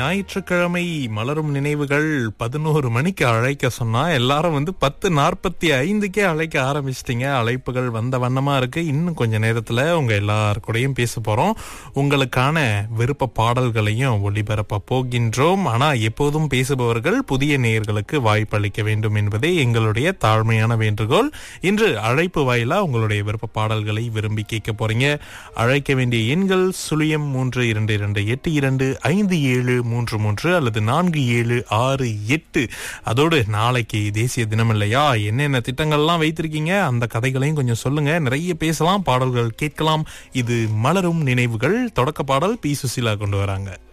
ஞாயிற்றுக்கிழமை மலரும் நினைவுகள் பதினோரு மணிக்கு அழைக்க சொன்னா எல்லாரும் வந்து பத்து நாற்பத்தி ஐந்துக்கே அழைக்க ஆரம்பிச்சிட்டீங்க அழைப்புகள் வந்த வண்ணமா இருக்கு இன்னும் கொஞ்ச நேரத்துல உங்க எல்லார் கூடயும் பேச போறோம் உங்களுக்கான விருப்ப பாடல்களையும் ஒளிபரப்ப போகின்றோம் ஆனா எப்போதும் பேசுபவர்கள் புதிய நேயர்களுக்கு வாய்ப்பளிக்க வேண்டும் என்பதே எங்களுடைய தாழ்மையான வேண்டுகோள் இன்று அழைப்பு வாயிலா உங்களுடைய விருப்ப பாடல்களை விரும்பி கேட்க போறீங்க அழைக்க வேண்டிய எண்கள் சுழியம் மூன்று இரண்டு இரண்டு எட்டு இரண்டு ஐந்து ஏழு மூன்று மூன்று அல்லது நான்கு ஏழு ஆறு எட்டு அதோடு நாளைக்கு தேசிய தினம் இல்லையா என்னென்ன திட்டங்கள்லாம் வைத்திருக்கீங்க அந்த கதைகளையும் கொஞ்சம் சொல்லுங்க நிறைய பேசலாம் பாடல்கள் கேட்கலாம் இது மலரும் நினைவுகள் தொடக்க பாடல் பி சுசிலா கொண்டு வராங்க